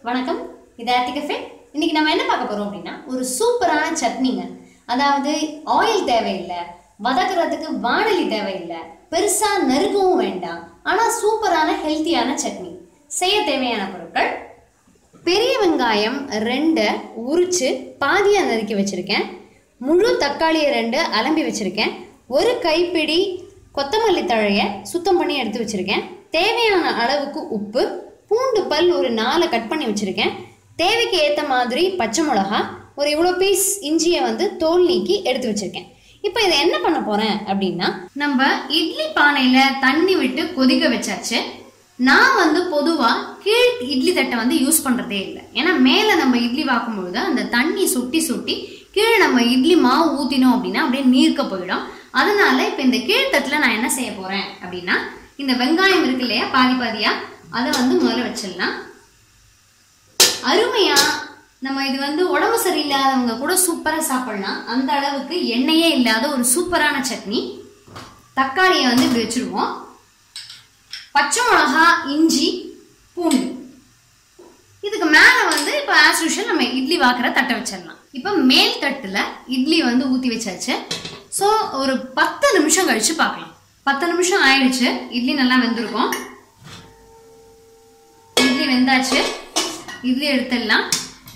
வணக்கம் இது ஆர்டிகஃபே இன்னைக்கு நம்ம என்ன பார்க்க போறோம் அப்படின்னா ஒரு சூப்பரான சட்னிங்க அதாவது ஆயில் தேவையில்லை வதக்குறதுக்கு வாணலி தேவையில்லை பெருசா நறுக்கவும் வேண்டாம் ஆனா சூப்பரான ஹெல்த்தியான சட்னி செய்ய தேவையான பொருட்கள் பெரிய வெங்காயம் ரெண்டை உரிச்சு பாதியா நறுக்கி வச்சிருக்கேன் முழு தக்காளியை ரெண்டு அலம்பி வச்சிருக்கேன் ஒரு கைப்பிடி கொத்தமல்லி தழையை சுத்தம் பண்ணி எடுத்து வச்சிருக்கேன் தேவையான அளவுக்கு உப்பு பூண்டு பல் ஒரு நாலு கட் பண்ணி வச்சிருக்கேன் தேவைக்கு ஏற்ற மாதிரி பச்சை மிளகா ஒரு இவ்வளோ பீஸ் இஞ்சியை வந்து தோல் நீக்கி எடுத்து வச்சிருக்கேன் இப்போ இதை என்ன பண்ண போறேன் அப்படின்னா நம்ம இட்லி பானையில தண்ணி விட்டு கொதிக்க வச்சாச்சு நான் வந்து பொதுவா கீழ் இட்லி தட்டை வந்து யூஸ் பண்றதே இல்லை ஏன்னா மேல நம்ம இட்லி வாக்கும் பொழுது அந்த தண்ணி சுட்டி சுட்டி கீழே நம்ம இட்லி மாவு ஊத்தினோம் அப்படின்னா அப்படியே நீர்க்க போயிடும் அதனால இப்ப இந்த கீழ்த்தட்டுல நான் என்ன செய்ய போறேன் அப்படின்னா இந்த வெங்காயம் இருக்கு இல்லையா பாதி பாதியா அதை வந்து முதல்ல வச்சிடலாம் அருமையா நம்ம இது வந்து உடம்பு சரியில்லாதவங்க கூட சூப்பரா சாப்பிடலாம் அந்த அளவுக்கு எண்ணெயே இல்லாத ஒரு சூப்பரான சட்னி தக்காளியை வந்து இப்படி வச்சிருவோம் பச்சை மிளகா இஞ்சி பூண்டு இதுக்கு மேல வந்து இப்போ ஆஸ் யூஷுவல் நம்ம இட்லி வாக்குற தட்டை வச்சிடலாம் இப்போ மேல் தட்டுல இட்லி வந்து ஊத்தி வச்சாச்சு ஸோ ஒரு பத்து நிமிஷம் கழிச்சு பார்க்கலாம் பத்து நிமிஷம் ஆயிடுச்சு இட்லி நல்லா வெந்திருக்கும் இட்லி வெந்தாச்சு இட்லி எடுத்துடலாம்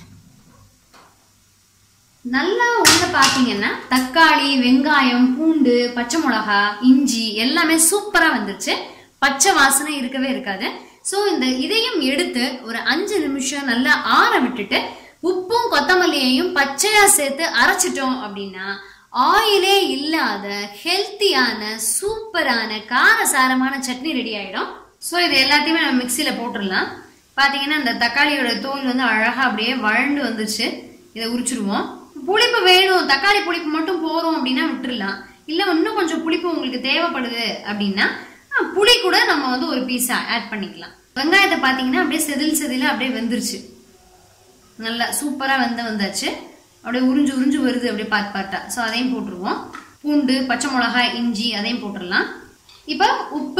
நல்லா உள்ள பாத்தீங்கன்னா தக்காளி வெங்காயம் பூண்டு பச்சை மிளகா இஞ்சி எல்லாமே சூப்பரா வந்துருச்சு பச்சை வாசனை இருக்கவே இருக்காது ஸோ இந்த இதையும் எடுத்து ஒரு அஞ்சு நிமிஷம் நல்லா ஆற விட்டுட்டு உப்பும் கொத்தமல்லியையும் பச்சையா சேர்த்து அரைச்சிட்டோம் அப்படின்னா ஆயிலே இல்லாத ஹெல்த்தியான சூப்பரான காரசாரமான சட்னி ரெடி ஆயிடும் ஸோ இது எல்லாத்தையுமே நம்ம மிக்சியில போட்டுடலாம் பாத்தீங்கன்னா இந்த தக்காளியோட தோல் வந்து அழகா அப்படியே வழண்டு வந்துச்சு இதை உரிச்சிருவோம் புளிப்பு வேணும் தக்காளி புளிப்பு மட்டும் போதும் அப்படின்னா விட்டுறலாம் இல்ல இன்னும் கொஞ்சம் புளிப்பு உங்களுக்கு தேவைப்படுது அப்படின்னா அஹ், புளி கூட நம்ம வந்து ஒரு பீஸா ஆட் பண்ணிக்கலாம் வெங்காயத்தை பாத்தீங்கன்னா அப்படியே செதில் செதில அப்படியே வெந்துருச்சு நல்லா சூப்பரா வெந்த வந்தாச்சு அப்படியே உறிஞ்சு உறிஞ்சு வருது அப்படியே பார்த்து பார்த்தா ஸோ அதையும் போட்டுருவோம் பூண்டு பச்சை மிளகாய் இஞ்சி அதையும் போட்டுடலாம் இப்போ உப்பு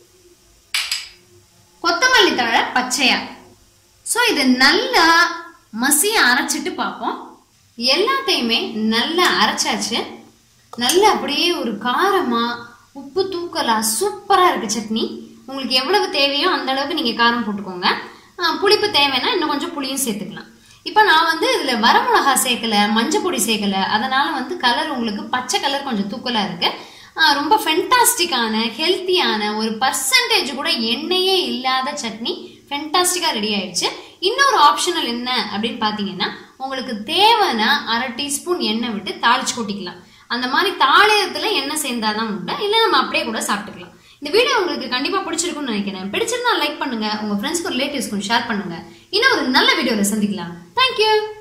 கொத்தமல்லி தழை பச்சையா ஸோ இது நல்லா மசிய அரைச்சிட்டு பார்ப்போம் எல்லாத்தையுமே நல்லா அரைச்சாச்சு நல்லா அப்படியே ஒரு காரமா உப்பு தூக்கலா சூப்பரா இருக்கு சட்னி உங்களுக்கு எவ்வளவு தேவையோ அந்த அளவுக்கு நீங்க காரம் போட்டுக்கோங்க ஆ, புளிப்பு தேவைன்னா இன்னும் கொஞ்சம் புளியும் சேர்த்துக்கலாம் இப்போ நான் வந்து இதுல வரமிளகா சேர்க்கல மஞ்சள் பொடி சேர்க்கல அதனால வந்து கலர் உங்களுக்கு பச்சை கலர் கொஞ்சம் தூக்கலா இருக்கு ஆ, ரொம்ப ஃபென்டாஸ்டிக்கான ஹெல்த்தியான ஒரு பர்சன்டேஜ் கூட எண்ணெயே இல்லாத சட்னி ஃபென்டாஸ்டிக்காக ரெடி ஆயிடுச்சு இன்னொரு ஆப்ஷனல் என்ன அப்படின்னு பார்த்தீங்கன்னா உங்களுக்கு தேவைன்னா அரை டீஸ்பூன் எண்ணெய் விட்டு தாளிச்சு கொட்டிக்கலாம் அந்த மாதிரி தாளியத்தில் எண்ணெய் சேர்ந்தாதான் உண்டு இல்லை நம்ம அப்படியே கூட சாப்பிட்டுக்கலாம் இந்த வீடியோ உங்களுக்கு கண்டிப்பாக பிடிச்சிருக்கும்னு நினைக்கிறேன் பிடிச்சிருந்தா லைக் பண்ணுங்க உங்க ஃப்ரெண்ட்ஸ்க்கு ரிலேட்டிவ்ஸ்க்கும் ஷேர் பண்ணுங்க இன்னும் ஒரு நல்ல வீடியோவில் சந்திக்கலாம் தேங்க்யூ